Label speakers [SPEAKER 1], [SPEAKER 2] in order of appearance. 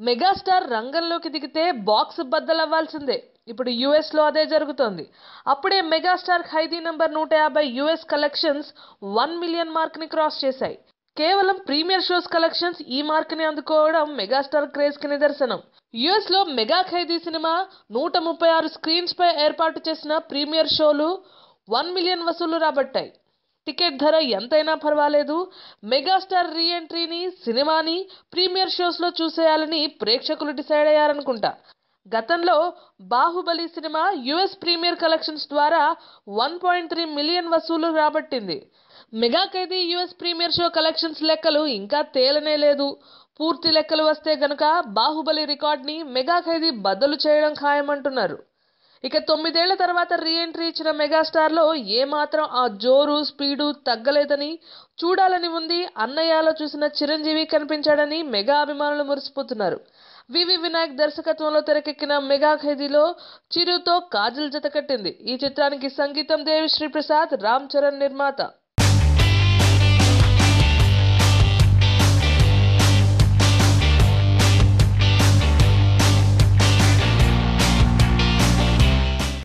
[SPEAKER 1] megastar రంగంలోకి దిగితే box బద్దలవ్వాల్సిందే ఇప్పుడు యుఎస్ లో అదే జరుగుతోంది అప్పుడే మెగాస్టార్ ఖైదీ నంబర్ నూట యాభై US collections one million mark ని క్రాస్ చేశాయి కేవలం ప్రీమియర్ షోస్ కలెక్షన్స్ ఈ మార్క్ ని అందుకోవడం మెగాస్టార్ క్రేజ్ కి నిదర్శనం యుఎస్ లో మెగా ఖైదీ సినిమా నూట ముప్పై ఆరు స్క్రీన్స్ పై ఏర్పాటు చేసిన ప్రీమియర్ షోలు వన్ మిలియన్ వసూళ్లు రాబట్టాయి టికెట్ ధర ఎంతైనా పర్వాలేదు మెగాస్టార్ రీ ఎంట్రీని సినిమాని ప్రీమియర్ షోస్ లో చూసేయాలని ప్రేక్షకులు డిసైడ్ అయ్యారనుకుంటా గతంలో Baahubali cinema US premier collections ద్వారా వన్ పాయింట్ త్రీ మిలియన్ వసూలు రాబట్టింది mega Khaidi US premier show collections లెక్కలు ఇంకా తేలనే లేదు పూర్తి లెక్కలు వస్తే గనుక బాహుబలి రికార్డ్ని మెగా ఖైదీ బద్దలు చేయడం ఖాయమంటున్నారు ఇక తొమ్మిదేళ్ల తర్వాత రీ ఎంట్రీ ఇచ్చిన మెగాస్టార్లో ఏమాత్రం ఆ జోరు స్పీడు తగ్గలేదని చూడాలని ఉంది అన్నయ్యలో చూసిన చిరంజీవి కనిపించాడని మెగా అభిమానులు మురిసిపోతున్నారు వివి వినాయక్ దర్శకత్వంలో తెరకెక్కిన మెగా ఖైదీలో చిరుతో కాజల్ జత కట్టింది ఈ చిత్రానికి సంగీతం దేవిశ్రీ ప్రసాద్ రామ్ చరణ్ నిర్మాత